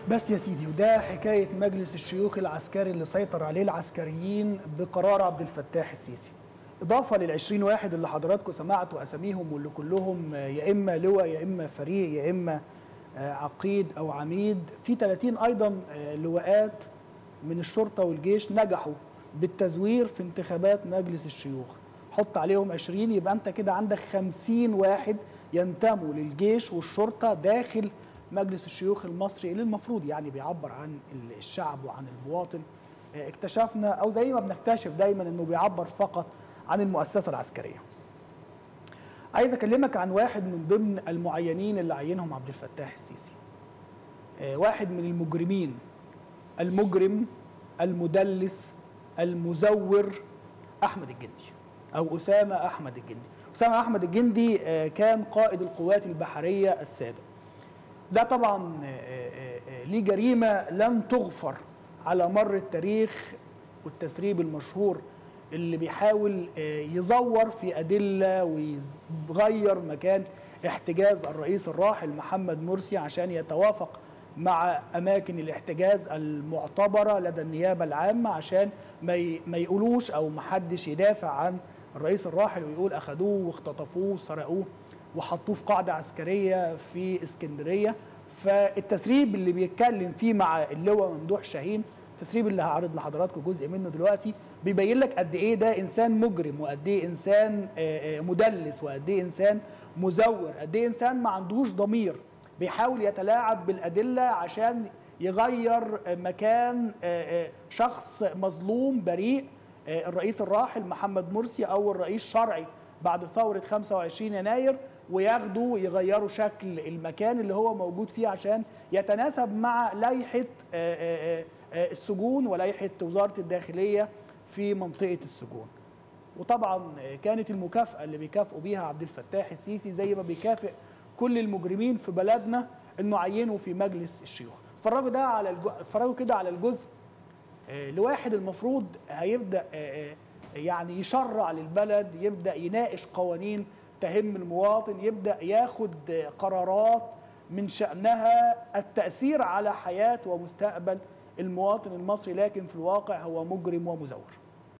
بس يا سيدي وده حكاية مجلس الشيوخ العسكري اللي سيطر عليه العسكريين بقرار عبد الفتاح السيسي إضافة للعشرين واحد اللي حضراتكم سمعتوا أساميهم واللي كلهم يا إما لواء يا إما فريق يا إما عقيد أو عميد في 30 أيضا لواءات من الشرطة والجيش نجحوا بالتزوير في انتخابات مجلس الشيوخ حط عليهم 20 يبقى أنت كده عندك 50 واحد ينتموا للجيش والشرطة داخل مجلس الشيوخ المصري اللي المفروض يعني بيعبر عن الشعب وعن المواطن اكتشفنا او زي ما بنكتشف دايما انه بيعبر فقط عن المؤسسه العسكريه. عايز اكلمك عن واحد من ضمن المعينين اللي عينهم عبد الفتاح السيسي. واحد من المجرمين المجرم المدلس المزور احمد الجندي او اسامه احمد الجندي. اسامه احمد الجندي كان قائد القوات البحريه السابق. ده طبعا ليه جريمه لم تغفر على مر التاريخ والتسريب المشهور اللي بيحاول يزور في ادله ويغير مكان احتجاز الرئيس الراحل محمد مرسي عشان يتوافق مع اماكن الاحتجاز المعتبره لدى النيابه العامه عشان ما يقولوش او ما حدش يدافع عن الرئيس الراحل ويقول اخذوه واختطفوه وسرقوه وحطوه في قاعده عسكريه في اسكندريه فالتسريب اللي بيتكلم فيه مع اللواء ممدوح شاهين التسريب اللي هعرض لحضراتكم جزء منه دلوقتي بيبين لك قد ايه ده انسان مجرم وقد ايه انسان مدلس وقد ايه انسان مزور قد ايه انسان ما عندهوش ضمير بيحاول يتلاعب بالادله عشان يغير مكان شخص مظلوم بريء الرئيس الراحل محمد مرسي او الرئيس شرعي بعد ثوره 25 يناير وياخدوا يغيروا شكل المكان اللي هو موجود فيه عشان يتناسب مع لائحه السجون ولائحه وزاره الداخليه في منطقه السجون. وطبعا كانت المكافاه اللي بيكافئوا بيها عبد الفتاح السيسي زي ما بيكافئ كل المجرمين في بلدنا انه عينوا في مجلس الشيوخ. اتفرجوا ده على الجو... اتفرجوا كده على الجزء لواحد المفروض هيبدا يعني يشرع للبلد يبدا يناقش قوانين تهم المواطن يبدا ياخد قرارات من شانها التاثير على حياه ومستقبل المواطن المصري لكن في الواقع هو مجرم ومزور